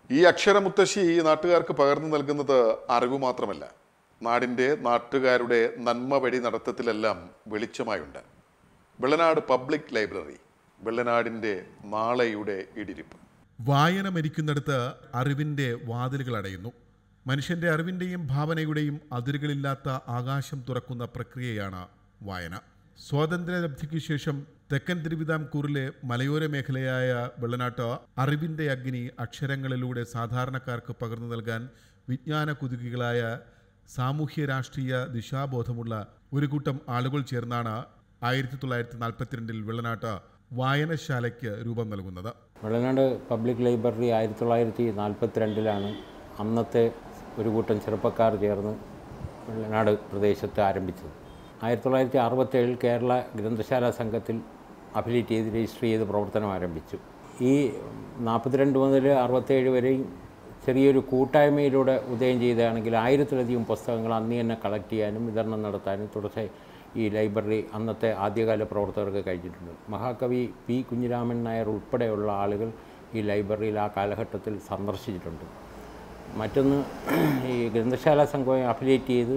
ഈ അക്ഷരമുത്തശ്ശി ഈ നാട്ടുകാർക്ക് പകർന്നു നൽകുന്നത് അറിവ് മാത്രമല്ല നാടിൻ്റെ നാട്ടുകാരുടെ നന്മ വഴി നടത്തത്തിലെല്ലാം വെളിച്ചമായുണ്ട് വെള്ളനാട് പബ്ലിക് ലൈബ്രറി വെള്ളനാടിൻ്റെ നാളെയുടെ ഇടിരിപ്പ് വായന മരിക്കുന്നിടത്ത് അറിവിൻ്റെ വാതിലുകൾ അടയുന്നു മനുഷ്യന്റെ അറിവിൻ്റെയും ഭാവനയുടെയും അതിരുകളില്ലാത്ത ആകാശം തുറക്കുന്ന പ്രക്രിയയാണ് വായന സ്വാതന്ത്ര്യലബ്ധിക്ക് ശേഷം തെക്കൻ തിരുവിതാംകൂറിലെ മലയോര മേഖലയായ വെള്ളനാട്ട് അറിവിൻ്റെ അഗ്നി അക്ഷരങ്ങളിലൂടെ സാധാരണക്കാർക്ക് പകർന്നു നൽകാൻ വിജ്ഞാന കുതുകികളായ സാമൂഹ്യ രാഷ്ട്രീയ ദിശാബോധമുള്ള ഒരു കൂട്ടം ആളുകൾ ചേർന്നാണ് ആയിരത്തി തൊള്ളായിരത്തി നാൽപ്പത്തിരണ്ടിൽ വെള്ളനാട്ട് വായനശാലയ്ക്ക് രൂപം നൽകുന്നത് വെള്ളനാട് പബ്ലിക് ലൈബ്രറി ആയിരത്തി തൊള്ളായിരത്തി നാൽപ്പത്തിരണ്ടിലാണ് അന്നത്തെ ഒരു കൂട്ടം ചെറുപ്പക്കാർ ചേർന്ന് വെള്ളനാട് പ്രദേശത്ത് ആരംഭിച്ചത് ആയിരത്തി തൊള്ളായിരത്തി അറുപത്തേഴിൽ കേരള ഗ്രന്ഥശാല സംഘത്തിൽ അഫിലിയേറ്റ് ചെയ്ത് രജിസ്റ്റർ ചെയ്ത് പ്രവർത്തനം ആരംഭിച്ചു ഈ നാൽപ്പത്തിരണ്ട് മുതൽ അറുപത്തേഴ് വരെയും ചെറിയൊരു കൂട്ടായ്മയിലൂടെ ഉദയം ചെയ്തതാണെങ്കിൽ ആയിരത്തിലധികം പുസ്തകങ്ങൾ അന്ന് തന്നെ കളക്ട് ചെയ്യാനും വിതരണം നടത്താനും തുടർച്ചയായി ഈ ലൈബ്രറി അന്നത്തെ ആദ്യകാല പ്രവർത്തകർക്ക് കഴിഞ്ഞിട്ടുണ്ട് മഹാകവി പി കുഞ്ഞിരാമൻ നായർ ഉൾപ്പെടെയുള്ള ആളുകൾ ഈ ലൈബ്രറിയിൽ ആ കാലഘട്ടത്തിൽ സന്ദർശിച്ചിട്ടുണ്ട് മറ്റൊന്ന് ഈ ഗ്രന്ഥശാല സംഘം അഫിലിയേറ്റ് ചെയ്ത്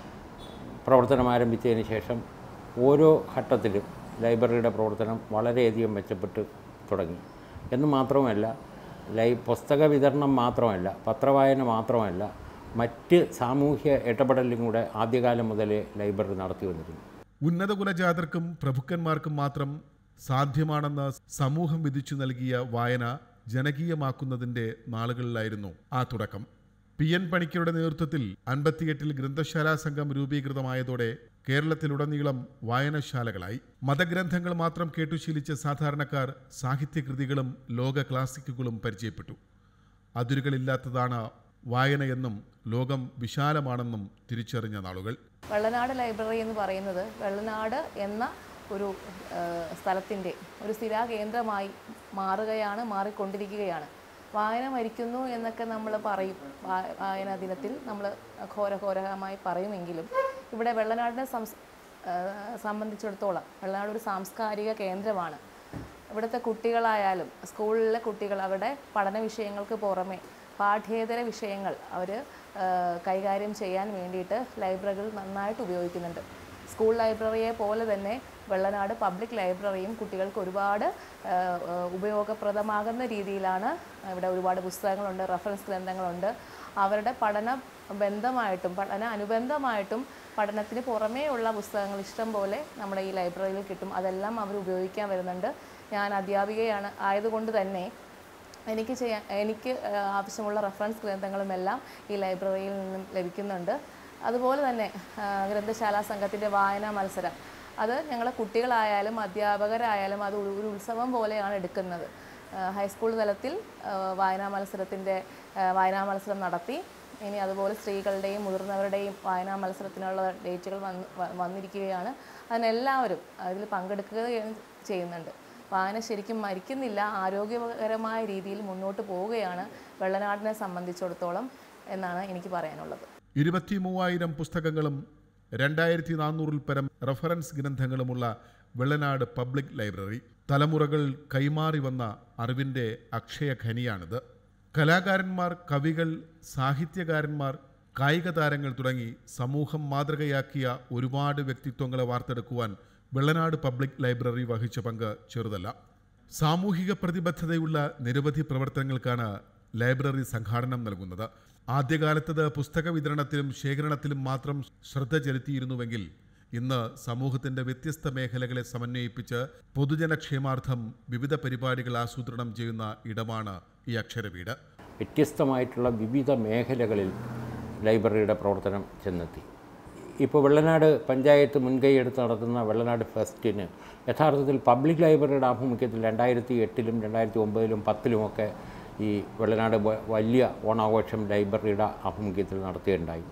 പ്രവർത്തനം ആരംഭിച്ചതിന് ശേഷം ഓരോ ഘട്ടത്തിലും ലൈബ്രറിയുടെ പ്രവർത്തനം വളരെയധികം മെച്ചപ്പെട്ട് തുടങ്ങി എന്ന് മാത്രമല്ല ലൈ പുസ്തക വിതരണം മാത്രമല്ല പത്രവായന മാത്രമല്ല മറ്റ് സാമൂഹ്യ ഇടപെടലും കൂടെ ആദ്യകാലം മുതലേ ലൈബ്രറി നടത്തി വന്നിരുന്നു ഉന്നത കുലജാതർക്കും പ്രഭുക്കന്മാർക്കും മാത്രം സാധ്യമാണെന്ന് സമൂഹം വിധിച്ചു നൽകിയ വായന ജനകീയമാക്കുന്നതിന്റെ നാളുകളിലായിരുന്നു ആ തുടക്കം പി എൻ പണിക്കരുടെ നേതൃത്വത്തിൽ അൻപത്തിയെട്ടിൽ ഗ്രന്ഥശാലാ സംഘം രൂപീകൃതമായതോടെ കേരളത്തിലുടനീളം വായനശാലകളായി മതഗ്രന്ഥങ്ങൾ മാത്രം കേട്ടുശീലിച്ച സാധാരണക്കാർ സാഹിത്യകൃതികളും ലോക ക്ലാസിക്കുകളും പരിചയപ്പെട്ടു അതിരുകളില്ലാത്തതാണ് വായനയെന്നും ലോകം വിശാലമാണെന്നും തിരിച്ചറിഞ്ഞ നാളുകൾ വെള്ളനാട് ലൈബ്രറി എന്ന് പറയുന്നത് വെള്ളനാട് എന്ന ഒരു സ്ഥലത്തിൻ്റെ ഒരു സ്ഥിരാ കേന്ദ്രമായി മാറുകയാണ് മാറിക്കൊണ്ടിരിക്കുകയാണ് വായന മരിക്കുന്നു എന്നൊക്കെ നമ്മൾ പറയും വാ- വായനാ ദിനത്തിൽ നമ്മൾ ഘോരഘോരമായി പറയുമെങ്കിലും ഇവിടെ വെള്ളനാടിനെ സംസ് ആ, സംബന്ധിച്ചിടത്തോളം വെള്ളനാട് ഒരു സാംസ്കാരിക കേന്ദ്രമാണ് ഇവിടുത്തെ കുട്ടികളായാലും സ്കൂളിലെ കുട്ടികൾ അവരുടെ പഠന വിഷയങ്ങൾക്ക് പുറമെ പാഠ്യേതര വിഷയങ്ങൾ അവർ കൈകാര്യം ചെയ്യാൻ വേണ്ടിയിട്ട് ലൈബ്രറികൾ നന്നായിട്ട് ഉപയോഗിക്കുന്നുണ്ട് സ്കൂൾ ലൈബ്രറിയെ പോലെ തന്നെ വെള്ളനാട് പബ്ലിക് ലൈബ്രറിയും കുട്ടികൾക്ക് ഒരുപാട് ആ, ആ, ഉപയോഗപ്രദമാകുന്ന രീതിയിലാണ് ഇവിടെ ഒരുപാട് പുസ്തകങ്ങളുണ്ട് റെഫറൻസ് ഗ്രന്ഥങ്ങളുണ്ട് അവരുടെ പഠന ബന്ധമായിട്ടും പഠന അനുബന്ധമായിട്ടും പഠനത്തിന് പുറമേ ഉള്ള പുസ്തകങ്ങൾ ഇഷ്ടം പോലെ നമ്മുടെ ഈ ലൈബ്രറിയിൽ കിട്ടും അതെല്ലാം അവർ ഉപയോഗിക്കാൻ വരുന്നുണ്ട് ഞാൻ അധ്യാപികയാണ് ആയതുകൊണ്ട് തന്നെ എനിക്ക് ചെയ്യാൻ എനിക്ക് ആ, ആവശ്യമുള്ള റെഫറൻസ് ഗ്രന്ഥങ്ങളുമെല്ലാം ഈ ലൈബ്രറിയിൽ നിന്നും ലഭിക്കുന്നുണ്ട് അതുപോലെ തന്നെ ആ, ഗ്രന്ഥശാലാ സംഘത്തിൻ്റെ വായനാ മത്സരം അത് ഞങ്ങളെ കുട്ടികളായാലും അധ്യാപകരായാലും അത് ഒരു ഒരു ഉത്സവം പോലെയാണ് എടുക്കുന്നത് ആ, ഹൈസ്കൂൾ തലത്തിൽ ആ, വായനാ മത്സരത്തിൻ്റെ ആ, വായനാ മത്സരം നടത്തി ഇനി അതുപോലെ സ്ത്രീകളുടെയും മുതിർന്നവരുടെയും വായനാ മത്സരത്തിനുള്ള ഡേറ്റുകൾ വന്ന് വ- വന്നിരിക്കുകയാണ് അതിനെല്ലാവരും അതിൽ പങ്കെടുക്കുകയും ചെയ്യുന്നുണ്ട് വായന ശരിക്കും മരിക്കുന്നില്ല ആരോഗ്യകരമായ രീതിയിൽ മുന്നോട്ട് പോവുകയാണ് വെള്ളനാടിനെ സംബന്ധിച്ചിടത്തോളം എന്നാണ് എനിക്ക് പറയാനുള്ളത് ഇരുപത്തി മൂവായിരം പുസ്തകങ്ങളും രണ്ടായിരത്തി നാനൂറിൽ പരം റഫറൻസ് ഗ്രന്ഥങ്ങളുമുള്ള വെള്ളനാട് പബ്ലിക് ലൈബ്രറി തലമുറകൾ കൈമാറി വന്ന അറിവിൻ്റെ അക്ഷയ ഖനിയാണിത് കലാകാരന്മാർ കവികൾ സാഹിത്യകാരന്മാർ കായിക താരങ്ങൾ തുടങ്ങി സമൂഹം മാതൃകയാക്കിയ ഒരുപാട് വ്യക്തിത്വങ്ങളെ വാർത്തെടുക്കുവാൻ വെള്ളനാട് പബ്ലിക് ലൈബ്രറി വഹിച്ച പങ്ക് ചെറുതല്ല സാമൂഹിക പ്രതിബദ്ധതയുള്ള നിരവധി പ്രവർത്തനങ്ങൾക്കാണ് ലൈബ്രറി സംഘാടനം നൽകുന്നത് ആദ്യകാലത്തത് പുസ്തക വിതരണത്തിലും ശേഖരണത്തിലും മാത്രം ശ്രദ്ധ ചെലുത്തിയിരുന്നുവെങ്കിൽ ഇന്ന് സമൂഹത്തിന്റെ വ്യത്യസ്ത മേഖലകളെ സമന്വയിപ്പിച്ച് പൊതുജനക്ഷേമാർത്ഥം വിവിധ പരിപാടികൾ ആസൂത്രണം ചെയ്യുന്ന ഇടമാണ് ഈ അക്ഷരവീട് വ്യത്യസ്തമായിട്ടുള്ള വിവിധ മേഖലകളിൽ ലൈബ്രറിയുടെ പ്രവർത്തനം ചെന്നെത്തി ഇപ്പോൾ വെള്ളനാട് പഞ്ചായത്ത് മുൻകൈയെടുത്ത് നടത്തുന്ന വെള്ളനാട് ഫെസ്റ്റിന് യഥാർത്ഥത്തിൽ പബ്ലിക് ലൈബ്രറിയുടെ ആഭിമുഖ്യത്തിൽ രണ്ടായിരത്തി എട്ടിലും രണ്ടായിരത്തി ഒമ്പതിലും പത്തിലുമൊക്കെ ഈ വെള്ളനാട് വ- വലിയ ഓണാഘോഷം ലൈബ്രറിയുടെ ആഭിമുഖ്യത്തിൽ നടത്തുകയുണ്ടായി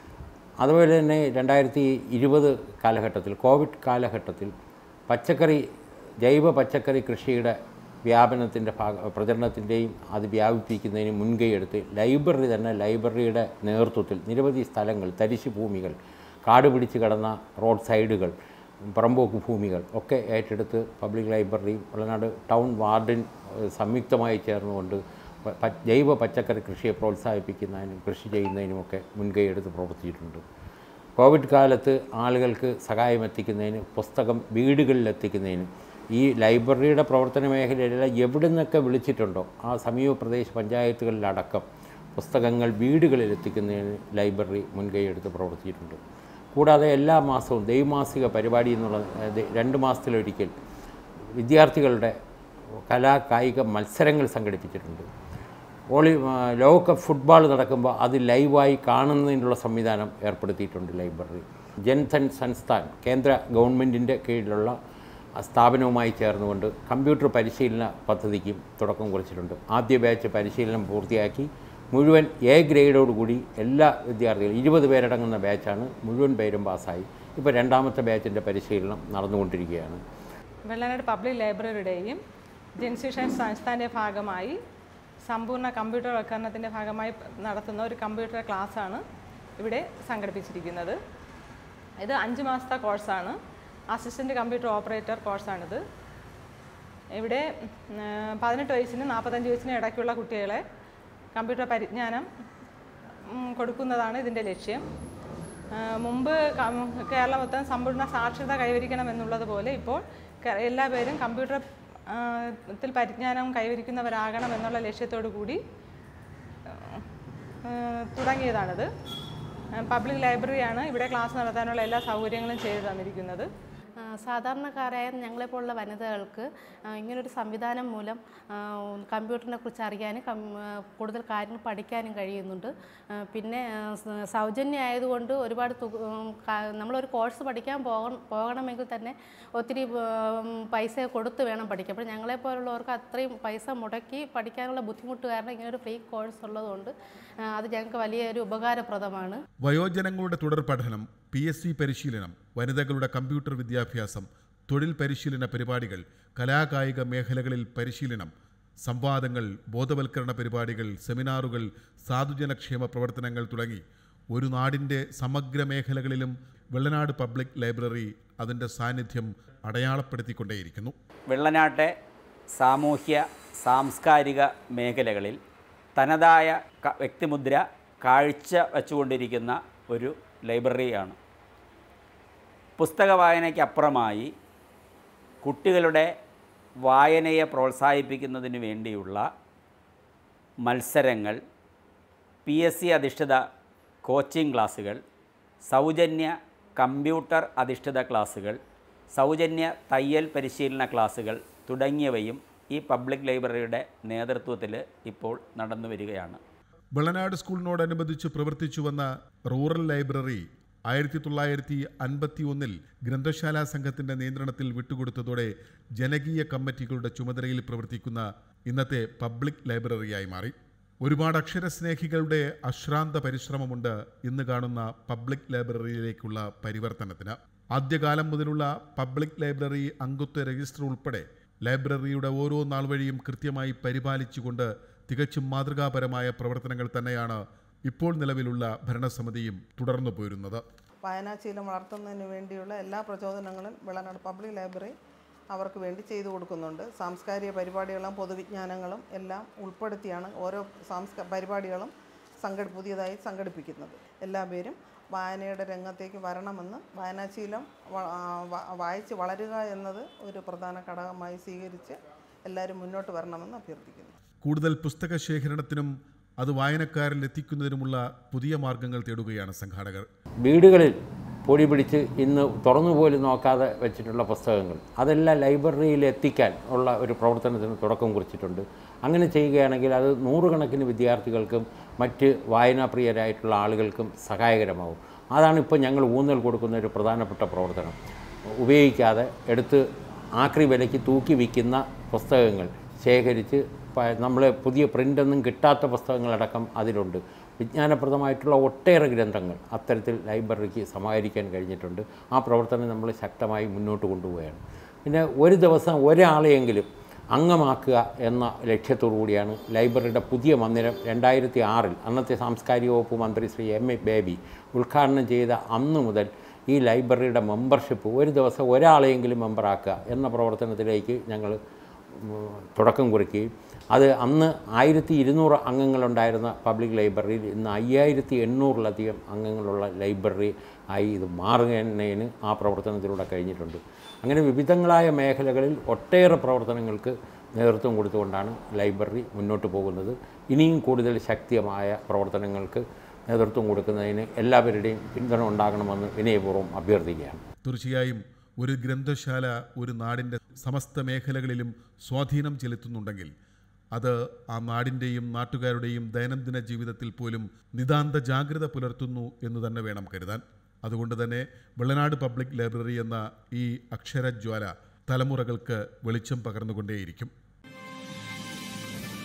അതുപോലെ തന്നെ രണ്ടായിരത്തി ഇരുപത് കാലഘട്ടത്തിൽ കോവിഡ് കാലഘട്ടത്തിൽ പച്ചക്കറി ജൈവ പച്ചക്കറി കൃഷിയുടെ വ്യാപനത്തിൻ്റെ ഭാഗ പ്രചരണത്തിൻ്റെയും അത് വ്യാപിപ്പിക്കുന്നതിന് മുൻകൈയെടുത്ത് ലൈബ്രറി തന്നെ ലൈബ്രറിയുടെ നേതൃത്വത്തിൽ നിരവധി സ്ഥലങ്ങൾ തരിശു ഭൂമികൾ കാട് പിടിച്ച് കിടന്ന റോഡ് സൈഡുകൾ പുറമ്പോക്ക് ഭൂമികൾ ഒക്കെ ഏറ്റെടുത്ത് പബ്ലിക് ലൈബ്രറിയും വെള്ളനാട് ടൗൺ വാർഡൻ ഏഹ്, സംയുക്തമായി ചേർന്നുകൊണ്ട് പ- പ- ജൈവ പച്ചക്കറി കൃഷിയെ പ്രോത്സാഹിപ്പിക്കുന്നതിനും കൃഷി ചെയ്യുന്നതിനുമൊക്കെ മുൻകൈയെടുത്ത് പ്രവർത്തിച്ചിട്ടുണ്ട് കോവിഡ് കാലത്ത് ആളുകൾക്ക് സഹായം എത്തിക്കുന്നതിന് പുസ്തകം വീടുകളിൽ എത്തിക്കുന്നതിന് ഈ ലൈബ്രറിയുടെ പ്രവർത്തന മേഖലയിലെല്ലാം എവിടെ നിന്നൊക്കെ വിളിച്ചിട്ടുണ്ടോ ആ സമീപ പ്രദേശ പഞ്ചായത്തുകളിലടക്കം പുസ്തകങ്ങൾ വീടുകളിൽ എത്തിക്കുന്നതിന് ലൈബ്രറി മുൻകൈയെടുത്ത് പ്രവർത്തിച്ചിട്ടുണ്ട് കൂടാതെ എല്ലാ മാസവും ദൈവമാസിക പരിപാടി എന്നുള്ള അതായത് രണ്ട് മാസത്തിലൊരിക്കൽ വിദ്യാർത്ഥികളുടെ കലാ കായിക മത്സരങ്ങൾ സംഘടിപ്പിച്ചിട്ടുണ്ട് ഓളി ആ, ലോകകപ്പ് ഫുട്ബോൾ നടക്കുമ്പോൾ അത് ലൈവായി കാണുന്നതിനുള്ള സംവിധാനം ഏർപ്പെടുത്തിയിട്ടുണ്ട് ലൈബ്രറി ജൻധൻ സംസ്ഥാൻ കേന്ദ്ര ഗവൺമെൻറ്റിൻ്റെ കീഴിലുള്ള ആ സ്ഥാപനവുമായി ചേർന്നുകൊണ്ട് കമ്പ്യൂട്ടർ പരിശീലന പദ്ധതിക്കും തുടക്കം കുറിച്ചിട്ടുണ്ട് ആദ്യ ബാച്ച് പരിശീലനം പൂർത്തിയാക്കി മുഴുവൻ എ ഗ്രേഡോടുകൂടി എല്ലാ വിദ്യാർത്ഥികളും ഇരുപത് പേരടങ്ങുന്ന ബാച്ചാണ് മുഴുവൻ പേരും പാസ്സായി ഇപ്പോൾ രണ്ടാമത്തെ ബാച്ചിൻ്റെ പരിശീലനം നടന്നുകൊണ്ടിരിക്കുകയാണ് വെള്ളനാട് പബ്ലിക് ലൈബ്രറിയുടെയും ജൻസിഷൻ സംസ്ഥാൻ്റെ ഭാഗമായി സമ്പൂർണ്ണ കമ്പ്യൂട്ടർ വൽക്കരണത്തിൻ്റെ ഭാഗമായി നടത്തുന്ന ഒരു കമ്പ്യൂട്ടർ ക്ലാസ്സാണ് ഇവിടെ സംഘടിപ്പിച്ചിരിക്കുന്നത് ഇത് അഞ്ച് മാസത്തെ കോഴ്സാണ് അസിസ്റ്റൻറ്റ് കമ്പ്യൂട്ടർ ഓപ്പറേറ്റർ കോഴ്സാണിത് ഇവിടെ ഉം, പതിനെട്ട് വയസ്സിനും നാൽപ്പത്തഞ്ച് വയസ്സിനും ഇടയ്ക്കുള്ള കുട്ടികളെ കമ്പ്യൂട്ടർ പരിജ്ഞാനം ഉം, കൊടുക്കുന്നതാണ് ഇതിൻ്റെ ലക്ഷ്യം ആ, മുമ്പ് കം- കേരളം മൊത്തം സമ്പൂർണ്ണ സാക്ഷരത കൈവരിക്കണം എന്നുള്ളതുപോലെ ഇപ്പോൾ കെ- എല്ലാ പേരും കമ്പ്യൂട്ടർ ആ, ത്തിൽ പരിജ്ഞാനം കൈവരിക്കുന്നവരാകണം എന്നുള്ള ലക്ഷ്യത്തോടു കൂടി ആ, തുടങ്ങിയതാണിത് ആ, പബ്ലിക് ലൈബ്രറിയാണ് ഇവിടെ ക്ലാസ് നടത്താനുള്ള എല്ലാ സൗകര്യങ്ങളും ചെയ്തു തന്നിരിക്കുന്നത് ആ, സാധാരണക്കാരായ ഞങ്ങളെപ്പോലുള്ള വനിതകൾക്ക് ആ, ഇങ്ങനൊരു സംവിധാനം മൂലം ആ, കമ്പ്യൂട്ടറിനെ കുറിച്ച് അറിയാനും കം- ആ, കൂടുതൽ കാര്യങ്ങൾ പഠിക്കാനും കഴിയുന്നുണ്ട് ആ, പിന്നെ ആ, സ- സൗജന്യമായതുകൊണ്ട് ഒരുപാട് തുക ഉം, ക- നമ്മളൊരു കോഴ്സ് പഠിക്കാൻ പോകണം പോകണമെങ്കിൽ തന്നെ ഒത്തിരി ഉം, പൈസ കൊടുത്ത് വേണം പഠിക്കാൻ അപ്പോൾ ഞങ്ങളെപ്പോലുള്ളവർക്ക് അത്രയും പൈസ മുടക്കി പഠിക്കാനുള്ള ബുദ്ധിമുട്ട് കാരണം ഇങ്ങനൊരു ഫ്രീ കോഴ്സ് ഉള്ളതുകൊണ്ട് ആ, അത് ഞങ്ങൾക്ക് വലിയൊരു ഉപകാരപ്രദമാണ് വയോജനങ്ങളുടെ തുടർ പഠനം പി എസ് സി പരിശീലനം വനിതകളുടെ കമ്പ്യൂട്ടർ വിദ്യാഭ്യാസം തൊഴിൽ പരിശീലന പരിപാടികൾ കലാകായിക മേഖലകളിൽ പരിശീലനം സംവാദങ്ങൾ ബോധവൽക്കരണ പരിപാടികൾ സെമിനാറുകൾ സാധുജനക്ഷേമ പ്രവർത്തനങ്ങൾ തുടങ്ങി ഒരു നാടിൻ്റെ സമഗ്ര മേഖലകളിലും വെള്ളനാട് പബ്ലിക് ലൈബ്രറി അതിൻ്റെ സാന്നിധ്യം അടയാളപ്പെടുത്തിക്കൊണ്ടേയിരിക്കുന്നു വെള്ളനാട്ടെ സാമൂഹ്യ സാംസ്കാരിക മേഖലകളിൽ തനതായ ക- വ്യക്തിമുദ്ര കാഴ്ച വച്ചുകൊണ്ടിരിക്കുന്ന ഒരു ലൈബ്രറിയാണ് പുസ്തക വായനയ്ക്കപ്പുറമായി കുട്ടികളുടെ വായനയെ പ്രോത്സാഹിപ്പിക്കുന്നതിന് വേണ്ടിയുള്ള മത്സരങ്ങൾ പി എസ് സി അധിഷ്ഠിത കോച്ചിങ് ക്ലാസ്സുകൾ സൗജന്യ കമ്പ്യൂട്ടർ അധിഷ്ഠിത ക്ലാസ്സുകൾ സൗജന്യ തയ്യൽ പരിശീലന ക്ലാസ്സുകൾ തുടങ്ങിയവയും ഈ പബ്ലിക് ലൈബ്രറിയുടെ നേതൃത്വത്തിൽ ഇപ്പോൾ നടന്നു വരികയാണ് വെള്ളനാട് സ്കൂളിനോടനുബന്ധിച്ച് പ്രവർത്തിച്ചു വന്ന റൂറൽ ലൈബ്രറി ആയിരത്തി തൊള്ളായിരത്തി അൻപത്തി ഒന്നിൽ ഗ്രന്ഥശാല സംഘത്തിന്റെ നിയന്ത്രണത്തിൽ വിട്ടുകൊടുത്തതോടെ ജനകീയ കമ്മിറ്റികളുടെ ചുമതലയിൽ പ്രവർത്തിക്കുന്ന ഇന്നത്തെ പബ്ലിക് ലൈബ്രറിയായി മാറി ഒരുപാട് അക്ഷരസ്നേഹികളുടെ അശ്രാന്ത പരിശ്രമമുണ്ട് ഇന്ന് കാണുന്ന പബ്ലിക് ലൈബ്രറിയിലേക്കുള്ള പരിവർത്തനത്തിന് ആദ്യകാലം മുതലുള്ള പബ്ലിക് ലൈബ്രറി അംഗത്വ രജിസ്റ്റർ ഉൾപ്പെടെ ലൈബ്രറിയുടെ ഓരോ നാൾ വഴിയും കൃത്യമായി പരിപാലിച്ചുകൊണ്ട് തികച്ചും മാതൃകാപരമായ പ്രവർത്തനങ്ങൾ തന്നെയാണ് ഇപ്പോൾ നിലവിലുള്ള ഭരണസമിതിയും തുടർന്നു പോരുന്നത് വായനാശീലം വളർത്തുന്നതിന് വേണ്ടിയുള്ള എല്ലാ പ്രചോദനങ്ങളും വെള്ളനാട് പബ്ലിക് ലൈബ്രറി അവർക്ക് വേണ്ടി ചെയ്തു കൊടുക്കുന്നുണ്ട് സാംസ്കാരിക പരിപാടികളും പൊതുവിജ്ഞാനങ്ങളും എല്ലാം ഉൾപ്പെടുത്തിയാണ് ഓരോ സാംസ്ക പരിപാടികളും സംഘടി പുതിയതായി സംഘടിപ്പിക്കുന്നത് എല്ലാ പേരും വായനയുടെ രംഗത്തേക്ക് വരണമെന്ന് വായനാശീലം വ- ആ, വ- വായിച്ച് വളരുക എന്നത് ഒരു പ്രധാന ഘടകമായി സ്വീകരിച്ച് എല്ലാവരും മുന്നോട്ട് വരണമെന്ന് അഭ്യർത്ഥിക്കുന്നു കൂടുതൽ പുസ്തക ശേഖരണത്തിനും അത് വായനക്കാരിൽ എത്തിക്കുന്നതിനുമുള്ള പുതിയ മാർഗങ്ങൾ തേടുകയാണ് സംഘാടകർ വീടുകളിൽ പൊടി പിടിച്ച് ഇന്ന് തുറന്നു പോലും നോക്കാതെ വെച്ചിട്ടുള്ള പുസ്തകങ്ങൾ അതെല്ലാം ലൈബ്രറിയിൽ എത്തിക്കാൻ ഉള്ള ഒരു പ്രവർത്തനത്തിന് തുടക്കം കുറിച്ചിട്ടുണ്ട് അങ്ങനെ ചെയ്യുകയാണെങ്കിൽ അത് നൂറുകണക്കിന് വിദ്യാർത്ഥികൾക്കും മറ്റ് വായനാപ്രിയരായിട്ടുള്ള ആളുകൾക്കും സഹായകരമാവും അതാണ് ഇപ്പോൾ ഞങ്ങൾ ഊന്നൽ കൊടുക്കുന്ന ഒരു പ്രധാനപ്പെട്ട പ്രവർത്തനം ഉപയോഗിക്കാതെ എടുത്ത് ആക്രി വിലയ്ക്ക് തൂക്കി വിൽക്കുന്ന പുസ്തകങ്ങൾ ശേഖരിച്ച് നമ്മൾ പുതിയ പ്രിൻ്റൊന്നും കിട്ടാത്ത പുസ്തകങ്ങളടക്കം അതിലുണ്ട് വിജ്ഞാനപ്രദമായിട്ടുള്ള ഒട്ടേറെ ഗ്രന്ഥങ്ങൾ അത്തരത്തിൽ ലൈബ്രറിക്ക് സമാഹരിക്കാൻ കഴിഞ്ഞിട്ടുണ്ട് ആ പ്രവർത്തനം നമ്മൾ ശക്തമായി മുന്നോട്ട് കൊണ്ടുപോവുകയാണ് പിന്നെ ഒരു ദിവസം ഒരാളെയെങ്കിലും അംഗമാക്കുക എന്ന ലക്ഷ്യത്തോടു കൂടിയാണ് ലൈബ്രറിയുടെ പുതിയ മന്ദിരം രണ്ടായിരത്തി ആറിൽ അന്നത്തെ സാംസ്കാരിക വകുപ്പ് മന്ത്രി ശ്രീ എം എ ബേബി ഉദ്ഘാടനം ചെയ്ത അന്ന് മുതൽ ഈ ലൈബ്രറിയുടെ മെമ്പർഷിപ്പ് ഒരു ദിവസം ഒരാളെയെങ്കിലും മെമ്പറാക്കുക എന്ന പ്രവർത്തനത്തിലേക്ക് ഞങ്ങൾ ഉം, തുടക്കം കുറിക്കുകയും അത് അന്ന് ആയിരത്തി ഇരുന്നൂറ് അംഗങ്ങളുണ്ടായിരുന്ന പബ്ലിക് ലൈബ്രറിയിൽ ഇന്ന് അയ്യായിരത്തി എണ്ണൂറിലധികം അംഗങ്ങളുള്ള ലൈബ്രറി ആയി ഇത് മാറുന്നതിന് ആ പ്രവർത്തനത്തിലൂടെ കഴിഞ്ഞിട്ടുണ്ട് അങ്ങനെ വിവിധങ്ങളായ മേഖലകളിൽ ഒട്ടേറെ പ്രവർത്തനങ്ങൾക്ക് നേതൃത്വം കൊടുത്തുകൊണ്ടാണ് ലൈബ്രറി മുന്നോട്ട് പോകുന്നത് ഇനിയും കൂടുതൽ ശക്തിയമായ പ്രവർത്തനങ്ങൾക്ക് നേതൃത്വം കൊടുക്കുന്നതിന് എല്ലാവരുടെയും പിന്തുണ ഉണ്ടാകണമെന്ന് വിനയപൂർവ്വം അഭ്യർത്ഥിക്കുകയാണ് തീർച്ചയായും ഒരു ഗ്രന്ഥശാല ഒരു നാടിൻ്റെ സമസ്ത മേഖലകളിലും സ്വാധീനം ചെലുത്തുന്നുണ്ടെങ്കിൽ അത് ആ നാടിൻ്റെയും നാട്ടുകാരുടെയും ദൈനംദിന ജീവിതത്തിൽ പോലും നിതാന്ത ജാഗ്രത പുലർത്തുന്നു എന്ന് തന്നെ വേണം കരുതാൻ അതുകൊണ്ട് തന്നെ വെള്ളനാട് പബ്ലിക് ലൈബ്രറി എന്ന ഈ അക്ഷരജ്വാല തലമുറകൾക്ക് വെളിച്ചം പകർന്നുകൊണ്ടേയിരിക്കും